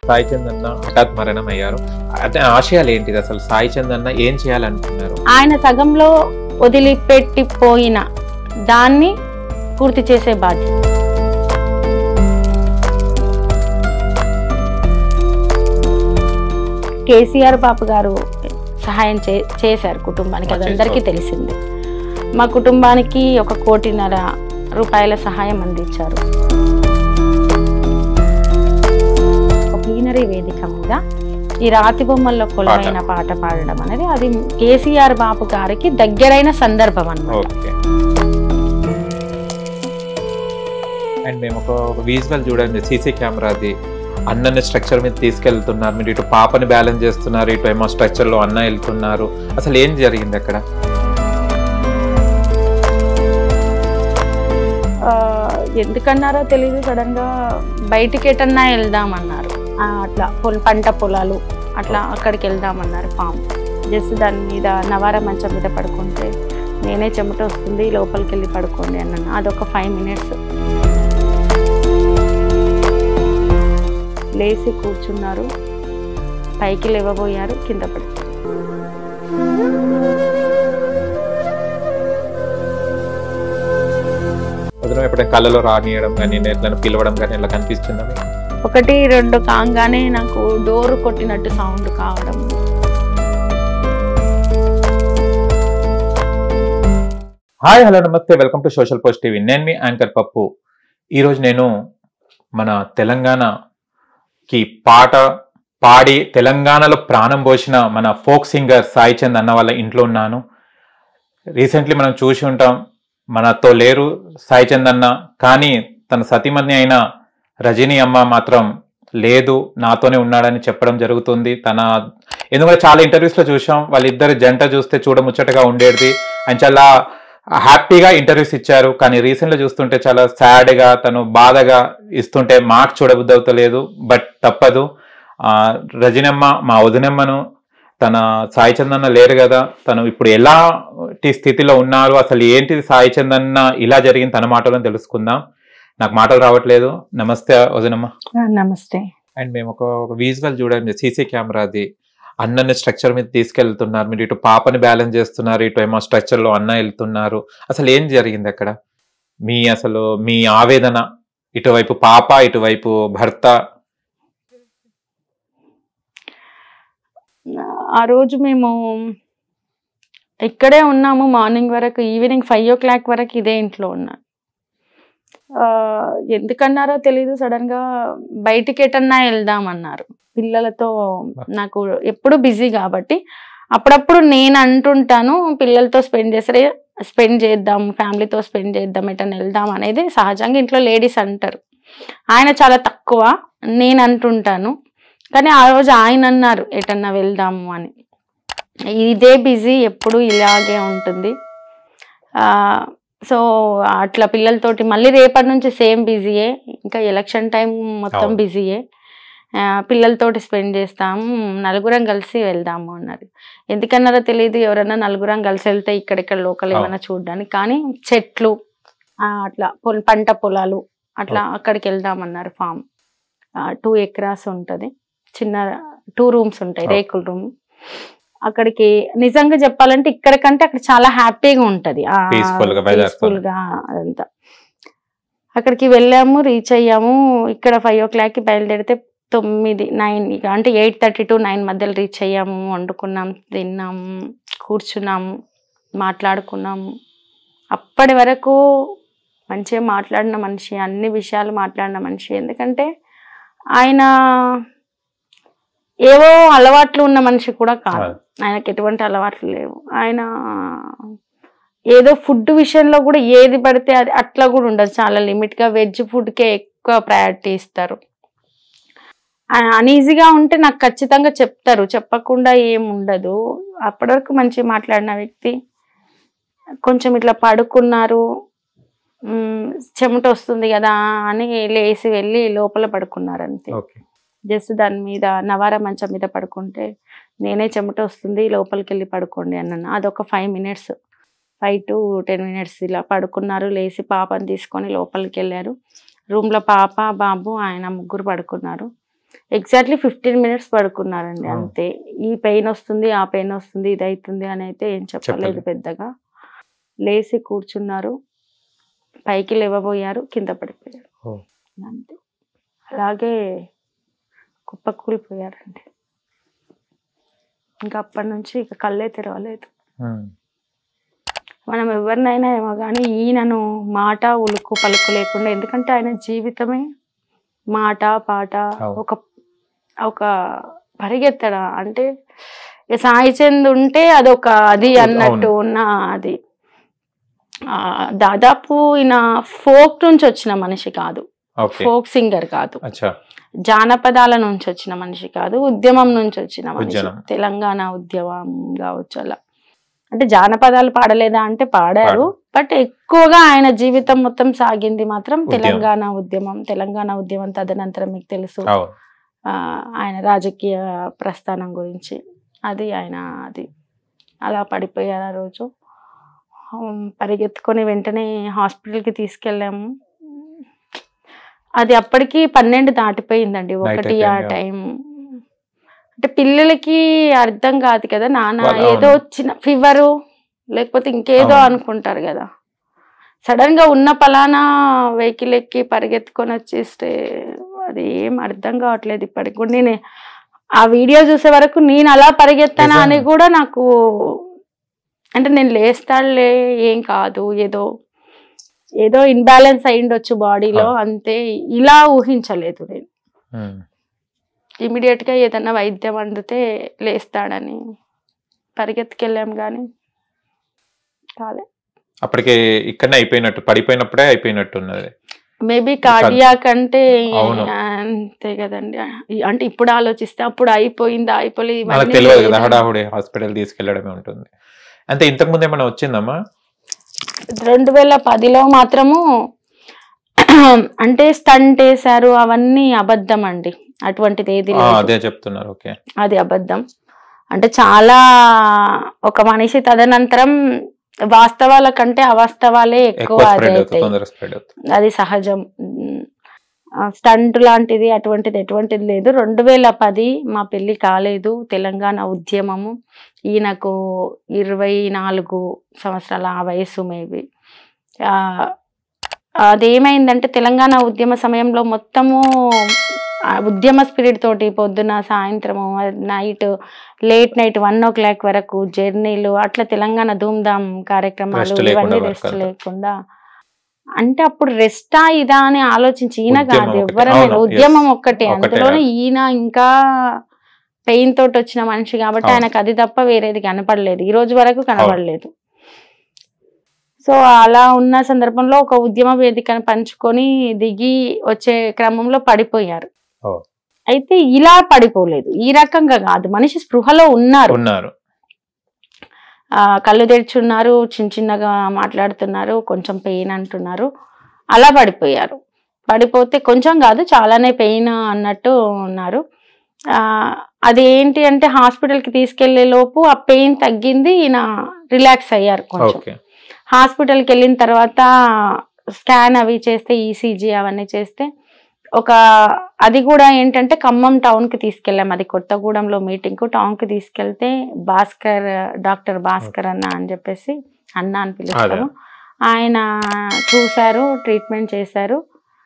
సాయి చందన్న హఠాత్ మరణం అయ్యారు అంటే ఆశయాలు ఏంటిది అసలు సాయి చందన్న ఏం చేయాలనుకున్నారు ఆయన సగంలో వదిలిపెట్టిపోయిన దాన్ని పూర్తి చేసే బాధ్యత కేసీఆర్ బాబు గారు సహాయం చే చేశారు కుటుంబానికి అది అందరికీ తెలిసింది మా కుటుంబానికి ఒక కోటిన్నర రూపాయల సహాయం అందించారు ఒక ప్లీనరీ వేదిక మీద ఈ రాతి బొమ్మల్లో కొలమైన పాట పాడడం అనేది అది కేసీఆర్ బాబు గారికి దగ్గరైన సందర్భం అన్నమాట ఓకే అండ్ మేము ఒక విజువల్ చూడండి సీసీ కెమెరాది అన్నని స్ట్రక్చర్ మీద తీసుకెళ్తున్నారు మీరు ఇటు పాపని బ్యాలెన్స్ చేస్తున్నారు ఇటు ఏమో స్ట్రక్చర్ లో అన్న వెళ్తున్నారు అసలు ఏం జరిగింది అక్కడ ఆ, ఎందుకన్నారో తెలియదు సడన్ గా బయటికి ఎటన్నా వెళ్దామన్నారు ఆ, అట్లా పొల పంట పొలాలు అట్లా అక్కడికి వెళ్దామన్నారు పాము జస్ట్ దాని మీద నవార మంచం మీద పడుకుంటే నేనే చెమట వస్తుంది లోపలికి వెళ్ళి పడుకోండి అన్నాను అదొక ఫైవ్ మినిట్స్ లేచి కూర్చున్నారు పైకి లేవబోయారు కింద పడి వదిన ఎప్పుడైనా కళ్ళలో రానియడం కానీ ఎట్లా పిలవడం కానీ ఇలా కనిపిస్తుందా మీకు? ఒకటి రెండు కాగానే నాకు డోర్ కొట్టినట్టు సౌండ్ కావడం హాయ్ హలో నమస్తే welcome to social post TV నేను మీ యాంకర్ పప్పు ఈరోజు నేను మన తెలంగాణకి పాట పాడి తెలంగాణలో ప్రాణం పోసిన మన ఫోక్ సింగర్ సాయి చంద్ అన్న వాళ్ళ ఇంట్లో ఉన్నాను రీసెంట్లీ మనం చూసి ఉంటాం మనతో లేరు సాయి చంద్ అన్న కానీ తన సతీమణి అయిన రజనీ అమ్మ మాత్రం లేదు నాతోనే ఉన్నాడని చెప్పడం జరుగుతుంది తన ఎందుకంటే చాలా ఇంటర్వ్యూస్లో చూసాం వాళ్ళిద్దరు జంట చూస్తే చూడముచ్చటగా ఉండేది అండ్ చాలా హ్యాపీగా ఇంటర్వ్యూస్ ఇచ్చారు కానీ రీసెంట్గా చూస్తుంటే చాలా సాడ్గా తను బాధగా ఇస్తుంటే మాకు చూడబుద్ధి అవుతలేదు బట్ తప్పదు ఆ, రజనమ్మ మా వదినమ్మను తన సాయి చందన్న లేరు కదా తను ఇప్పుడు ఎలాంటి స్థితిలో ఉన్నారు అసలు ఏంటిది సాయి చందన్న ఇలా జరిగింది తన మాటలో తెలుసుకుందాం నాకు మాటలు రావట్లేదు నమస్తే వదినమ్మ నమస్తే అండ్ మేము ఒక ఒక విజువల్ చూడండి సీసీ కెమెరాది అన్నని స్ట్రక్చర్ మీద తీసుకెళ్తున్నారు మీరు ఇటు పాపని బ్యాలెన్స్ చేస్తున్నారు ఇటు ఏమో స్ట్రక్చర్ లో అన్న వెళ్తున్నారు అసలు ఏం జరిగింది అక్కడ మీ అసలు మీ ఆవేదన ఇటువైపు పాప ఇటువైపు భర్త ఆ రోజు మేము ఇక్కడే ఉన్నాము మార్నింగ్ వరకు ఈవినింగ్ ఫైవ్ ఓ క్లాక్ వరకు ఇదే ఇంట్లో ఉన్నాను ఆ, ఎందుకన్నారో తెలీదు సడన్ గా బయటికి ఎటన్నా వెళ్దామన్నారు పిల్లలతో నాకు ఎప్పుడు బిజీ కాబట్టి అప్పుడప్పుడు నేను అంటుంటాను పిల్లలతో స్పెండ్ చేసే స్పెండ్ చేద్దాం ఫ్యామిలీతో స్పెండ్ చేద్దాం ఎటన్నా వెళ్దాం అనేది సహజంగా ఇంట్లో లేడీస్ అంటారు ఆయన చాలా తక్కువ నేను అంటుంటాను కానీ ఆ రోజు ఆయన అన్నారు ఎటన్నా వెళ్దాము అని ఇదే బిజీ ఎప్పుడు ఇలాగే ఉంటుంది సో అట్లా పిల్లలతోటి మళ్ళీ రేపటి నుంచి సేమ్ బిజీయే ఇంకా ఎలక్షన్ టైం మొత్తం అవును. బిజీయే ఆ, పిల్లలతోటి స్పెండ్ చేస్తాము నలుగురం కలిసి వెళ్దాము అన్నారు ఎందుకన్నారో తెలియదు ఎవరైనా నలుగురం కలిసి వెళ్తే ఇక్కడిక్కడ లోకల్ అవును. ఏమైనా చూడడానికి కానీ చెట్లు ఆ, అట్లా పొల పంట పొలాలు అట్లా అక్కడికి వెళ్దామన్నారు ఫామ్ టూ ఎకరాస్ ఉంటుంది చిన్న టూ రూమ్స్ ఉంటాయి Okay. రేకుల రూమ్ అక్కడికి నిజంగా చెప్పాలంటే ఇక్కడ కంటే అక్కడ చాలా హ్యాపీగా ఉంటది Peaceful గా, weather పీస్ఫుల్ గా అదంతా అక్కడికి వెళ్ళాము రీచ్ అయ్యాము ఇక్కడ ఫైవ్ ఓ క్లాక్కి బయలుదేరితే తొమ్మిది నైన్ ఇక అంటే ఎయిట్ థర్టీ టు నైన్ మధ్యలో రీచ్ అయ్యాము వండుకున్నాం తిన్నాము కూర్చున్నాము మాట్లాడుకున్నాము అప్పటి వరకు మంచిగా మాట్లాడిన మనిషి అన్ని విషయాలు మాట్లాడిన మనిషి ఎందుకంటే ఆయన ఏవో అలవాట్లు ఉన్న మనిషి కూడా కాదు ఆయనకి ఎటువంటి అలవాట్లు లేవు ఆయన ఏదో ఫుడ్ విషయంలో కూడా ఏది పడితే అది అట్లా కూడా ఉండదు చాలా లిమిట్గా వెజ్ ఫుడ్కే ఎక్కువ ప్రయారిటీ ఇస్తారు అనీజీగా ఉంటే నాకు ఖచ్చితంగా చెప్తారు చెప్పకుండా ఏం ఉండదు అప్పటి వరకు మంచిగా మాట్లాడిన వ్యక్తి కొంచెం ఇట్లా పడుకున్నారు మ్, చెమట వస్తుంది కదా అని లేచి వెళ్ళి లోపల పడుకున్నారు అంతే ఓకే జస్ట్ దాని మీద నవార మంచం మీద పడుకుంటే నేనే చెమట వస్తుంది లోపలికి వెళ్ళి పడుకోండి అన్నాను అదొక five minutes five to ten minutes ఇలా పడుకున్నారు లేచి పాపని తీసుకొని లోపలికి వెళ్ళారు రూమ్లో పాప బాబు ఆయన ముగ్గురు పడుకున్నారు ఎగ్జాక్ట్లీ ఫిఫ్టీన్ మినిట్స్ పడుకున్నారండి ఆ. అంతే ఈ పెయిన్ వస్తుంది ఆ పెయిన్ వస్తుంది ఇది అవుతుంది అని అయితే ఏం చెప్పలేదు చెప్పలేదు. పెద్దగా లేచి కూర్చున్నారు పైకి లేవబోయారు కింద పడిపోయారు ఓ. అంతే అలాగే కుప్ప కూలిపోయారండి ఇంకా అప్పటి నుంచి ఇక కళ్ళే తెరవలేదు ఉమ్. మనం ఎవరినైనా ఏమో కానీ ఈయనను మాట ఉలుకు పలుకు లేకుండా ఎందుకంటే ఆయన జీవితమే మాట పాట అవును. ఒక ఒక పరిగెత్తడ అంటే ఇక సాయి చంద్ ఉంటే అదొక అది అవును. అన్నట్టు ఉన్న అది ఆ, దాదాపు ఈయన ఫోక్ నుంచి వచ్చిన మనిషి కాదు ఓకే ఫోక్ సింగర్ కాదు అచ్చా జానపదాల నుంచి వచ్చిన మనిషి కాదు ఉద్యమం నుంచి వచ్చిన మనిషి ఉద్యమం. తెలంగాణ ఉద్యమం కావచ్చు అలా అంటే జానపదాలు పాడలేదా అంటే పాడారు బట్ ఎక్కువగా ఆయన జీవితం మొత్తం సాగింది మాత్రం ఉద్యమం. తెలంగాణ ఉద్యమం తెలంగాణ ఉద్యమం తదనంతరం మీకు తెలుసు అవును ఆ, ఆయన రాజకీయ ప్రస్థానం గురించి అది ఆయన అది అలా పడిపోయారు ఆ రోజు ఉమ్, పరిగెత్తుకొని వెంటనే హాస్పిటల్కి తీసుకెళ్ళాము అది అప్పటికి పన్నెండు దాటిపోయిందండి ఒకటి ఆ అయిపోయింది, టైం అంటే పిల్లలకి అర్థం కాదు కదా నాన్న వాళ్ళు- ఏదో అవును. వచ్చిన ఫీవరు లేకపోతే ఇంకేదో అవును. అనుకుంటారు కదా సడన్ గా ఉన్న పలానా వెహికల్ ఎక్కి పరిగెత్తుకొని వచ్చేస్తే అది ఏం అర్థం కావట్లేదు ఇప్పటికి కూడా నేను ఆ వీడియో చూసే వరకు నేను అలా పరిగెత్తానా అని నిజంగా. కూడా నాకు అంటే నేను లేస్తాడులే ఏం కాదు ఏదో ఏదో ఇన్బ్యాలెన్స్ అయ్యిండొచ్చు బాడీలో అంతే ఇలా ఊహించలేదు నేను ఉమ్. ఇమీడియట్ గా ఏదన్నా వైద్యం అందితే లేస్తాడని పరిగెత్తుకెళ్ళాం కానీ కాలే అప్పటికే ఇక్కడనే అయిపోయినట్టు పడిపోయినప్పుడే అయిపోయినట్టు ఉన్నది మేబీ కార్డియాక్ అంటే అవును. అంతే కదండి అంటే ఇప్పుడు ఆలోచిస్తే అప్పుడు అయిపోయిందా అయిపోలేదు మనకు ఇవన్నీ తెలియదు కదా లేదండి. హడాహుడి హాస్పిటల్ తీసుకెళ్లడమే ఉంటుంది అంటే ఇంతకు ముందు ఏమైనా వచ్చిందమ్మా రెండు వేల పదిలో మాత్రము అంటే స్టంట్ వేశారు అవన్నీ అబద్ధం అండి అటువంటిది ఏది ఆ, లేదు అదే చెప్తున్నారు ఓకే అది అబద్ధం అంటే చాలా ఒక మనిషి తదనంతరం వాస్తవాల కంటే అవాస్తవాలే ఎక్కువ ఎక్కువ అది స్ప్రెడ్ అవుతుంది అవుతాయి తొందరగా స్ప్రెడ్ అవుతుంది అది సహజం స్టంట్ లాంటిది అటువంటిది ఎటువంటిది లేదు రెండు వేల పది మా పెళ్లి కాలేదు తెలంగాణ ఉద్యమము ఈయనకు ఇరవై నాలుగు సంవత్సరాల ఆ వయసు మేబీ అదేమైందంటే తెలంగాణ ఉద్యమ సమయంలో మొత్తము ఆ ఉద్యమ స్పిరిట్ తోటి పొద్దున సాయంత్రము night late night one o'clock వరకు జర్నీలు అట్లా తెలంగాణ ధూమ్ధామ్ కార్యక్రమాలు Rest లేకుండా ఇవన్నీ work రెస్ట్ అంతా. లేకుండా అంటే అప్పుడు రెస్టా ఇదా అని ఆలోచించి ఈయన ఉద్యమం కాదు ఒకటే. ఎవరైనా అవును, ఉద్యమం yes. ఒక్కటే ఒక్కటే అందులోనే ఈయన ఇంకా పెయిన్ తోటి వచ్చిన మనిషి కాబట్టి అవును. ఆయనకు అది తప్ప వేరేది కనపడలేదు ఈ రోజు వరకు కనపడలేదు సో అలా ఉన్న సందర్భంలో ఒక ఉద్యమ వేదికను పంచుకొని దిగి వచ్చే క్రమంలో పడిపోయారు ఓ. అయితే ఇలా పడిపోలేదు ఈ రకంగా కాదు మనిషి స్పృహలో ఉన్నారు ఉన్నారు ఆ, కళ్ళు తెరిచున్నారు చిన్న చిన్నగా మాట్లాడుతున్నారు కొంచెం పెయిన్ అంటున్నారు అలా పడిపోయారు పడిపోతే కొంచెం కాదు చాలానే పెయిన్ అన్నట్టు ఉన్నారు ఆ, అది ఏంటి అంటే హాస్పిటల్కి తీసుకెళ్లే లోపు ఆ పెయిన్ తగ్గింది ఈయన రిలాక్స్ అయ్యారు కొంచెం ఓకే హాస్పిటల్కి వెళ్ళిన తర్వాత స్కాన్ అవి చేస్తే ఈసీజీ అవన్నీ చేస్తే ఒక అది కూడా ఏంటంటే ఖమ్మం టౌన్కి తీసుకెళ్ళాం అది కొత్తగూడెంలో మీటింగ్ టౌన్కి తీసుకెళ్తే భాస్కర్ డాక్టర్ భాస్కర్ అన్న అని చెప్పేసి అన్న అని పిలుస్తాము ఆయన చూశారు ట్రీట్మెంట్ చేశారు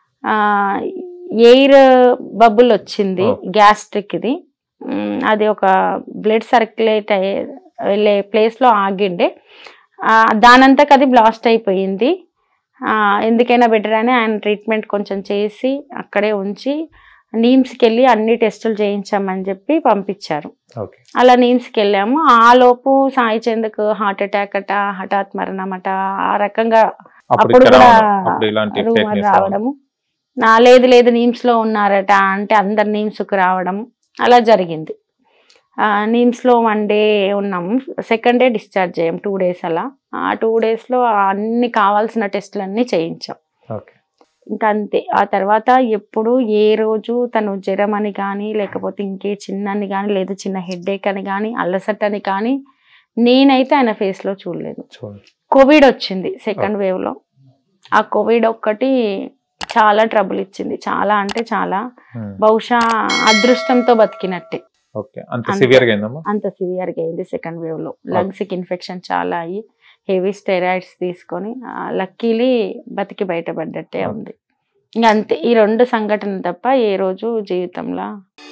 ఎయిర్ బబుల్ వచ్చింది Oh. గ్యాస్ట్రిక్ ఇది ఉమ్, అది ఒక బ్లడ్ సర్క్యులేట్ అయ్యే వెళ్ళే ప్లేస్లో ఆగిండే ఆ, దానంతకు అది బ్లాస్ట్ అయిపోయింది ఆ, ఎందుకైనా బెటర్ అని ఆయన ట్రీట్మెంట్ కొంచెం చేసి అక్కడే ఉంచి నీమ్స్కి వెళ్ళి అన్ని టెస్టులు చేయించామని చెప్పి పంపించారు ఓకే అలా నీమ్స్కి వెళ్ళాము ఆ లోపు సాయి చంద్కు హార్ట్ అటాక్ అట హఠాత్ మరణం అట ఆ రకంగా అప్పుడు అప్పుడు ఇక్కడ కూడా అవును. అప్పుడు ఇలాంటి ఫేక్ రూమర్ న్యూస్ రావడము నా లేదు లేదు నీమ్స్ లో ఉన్నారట అంటే అందరు నీమ్స్ కు రావడము అలా జరిగింది ఆ, నీమ్స్ లో వన్ డే ఉన్నాము సెకండ్ డే డిశ్చార్జ్ చేయం టూ డేస్ అలా ఆ టూ డేస్ లో అన్ని కావాల్సిన టెస్టులు అన్ని చేయించాం ఓకే ఇంకా అంతే ఆ తర్వాత ఎప్పుడు ఏ రోజు తను జ్వరం అని కానీ లేకపోతే ఇంకే చిన్నని కానీ లేదా చిన్న హెడ్ఏక్ అని కానీ అల్లసట్ అని కానీ నేనైతే ఆయన face లో చూడలేదు చూడండి కోవిడ్ వచ్చింది సెకండ్ వేవ్ లో ఆ కోవిడ్ ఒక్కటి చాలా ట్రబుల్ ఇచ్చింది చాలా అంటే చాలా ఉమ్. బహుశా అదృష్టంతో బతికినట్టే ఓకే అంత అంతే. సివియర్ గా అయిందమ్మా అంత సివియర్ గా అయింది సెకండ్ వేవ్ లో లంగ్స్ కి ఇన్ఫెక్షన్ చాలా అయ్యి హెవీ స్టెరాయిడ్స్ తీసుకొని లక్కీలీ బతికి బయటపడ్డట్టే Okay. ఉంది ఇంకా అంతే ఈ రెండు సంఘటనలు తప్ప ఏ రోజు జీవితంలో